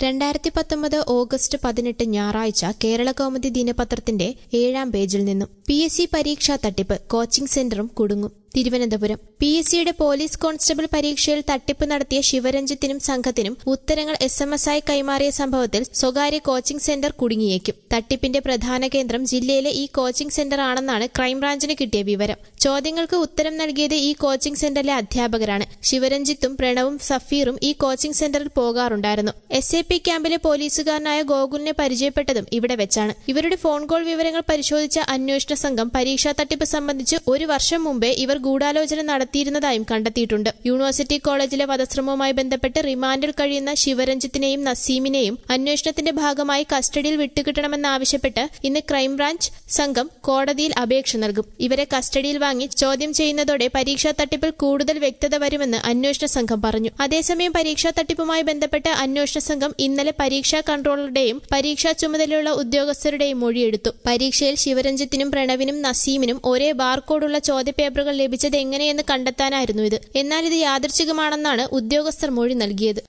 രണ്ടായിരത്തി പത്തൊമ്പത് ഓഗസ്റ്റ് പതിനെട്ട് ഞായറാഴ്ച കേരള കൗമുദി ദിനപത്രത്തിന്റെ ഏഴാം പേജിൽ നിന്നും പി എസ് സി പരീക്ഷാ തട്ടിപ്പ് കോച്ചിംഗ് സെന്ററും കുടുങ്ങും തിരുവനന്തപുരം പി എസ് സിയുടെ പോലീസ് കോൺസ്റ്റബിൾ പരീക്ഷയിൽ തട്ടിപ്പ് നടത്തിയ ശിവരഞ്ജിത്തിനും സംഘത്തിനും ഉത്തരങ്ങൾ എസ് എം എസ് ആയി കൈമാറിയ സംഭവത്തിൽ സ്വകാര്യ കോച്ചിംഗ് സെന്റർ കുടുങ്ങിയേക്കും തട്ടിപ്പിന്റെ പ്രധാന കേന്ദ്രം ജില്ലയിലെ ഈ കോച്ചിംഗ് സെന്റർ ആണെന്നാണ് ക്രൈംബ്രാഞ്ചിന് കിട്ടിയ വിവരം ചോദ്യങ്ങൾക്ക് ഉത്തരം നൽകിയത് ഈ കോച്ചിംഗ് സെന്ററിലെ അധ്യാപകരാണ് ശിവരഞ്ജിത്തും പ്രണവും സഫീറും ഈ കോച്ചിംഗ് സെന്ററിൽ പോകാറുണ്ടായിരുന്നു എസ് എ പി ക്യാമ്പിലെ പോലീസുകാരനായ ഗോകുലിനെ പരിചയപ്പെട്ടതും ഇവിടെ വെച്ചാണ് ഇവരുടെ ഫോൺ കോൾ വിവരങ്ങൾ പരിശോധിച്ച അന്വേഷണ സംഘം പരീക്ഷാ തട്ടിപ്പ് സംബന്ധിച്ച് ഒരു വർഷം മുമ്പേ ഇവർ ഗൂഢാലോചന നടത്തിയിരുന്നതായും കണ്ടെത്തിയിട്ടുണ്ട് യൂണിവേഴ്സിറ്റി കോളേജിലെ വധശ്രമവുമായി ബന്ധപ്പെട്ട് റിമാൻഡിൽ കഴിയുന്ന ശിവരഞ്ജിത്തിനെയും നസീമിനെയും അന്വേഷണത്തിന്റെ ഭാഗമായി കസ്റ്റഡിയിൽ വിട്ടുകിട്ടണമെന്നാവശ്യപ്പെട്ട് ഇന്ന് ക്രൈംബ്രാഞ്ച് സംഘം കോടതിയിൽ അപേക്ഷ നൽകും ഇവരെ കസ്റ്റഡിയിൽ വാങ്ങി ചോദ്യം ചെയ്യുന്നതോടെ പരീക്ഷാ തട്ടിപ്പിൽ കൂടുതൽ വ്യക്തത വരുമെന്ന് അന്വേഷണ സംഘം പറഞ്ഞു അതേസമയം പരീക്ഷാ തട്ടിപ്പുമായി ബന്ധപ്പെട്ട് അന്വേഷണ സംഘം ഇന്നലെ പരീക്ഷാ കൺട്രോളറുടെയും പരീക്ഷാ ചുമതലയുള്ള ഉദ്യോഗസ്ഥരുടെയും മൊഴിയെടുത്തു പരീക്ഷയിൽ ശിവരഞ്ജിത്തിനും പ്രണവിനും നസീമിനും ഒരേ ബാർകോഡുള്ള ചോദ്യപേപ്പറുകൾ ലഭിച്ചത് എങ്ങനെയെന്ന് കണ്ടെത്താനായിരുന്നു ഇത് എന്നാൽ ഇത് യാദൃച്ഛികമാണെന്നാണ് ഉദ്യോഗസ്ഥർ മൊഴി നൽകിയത്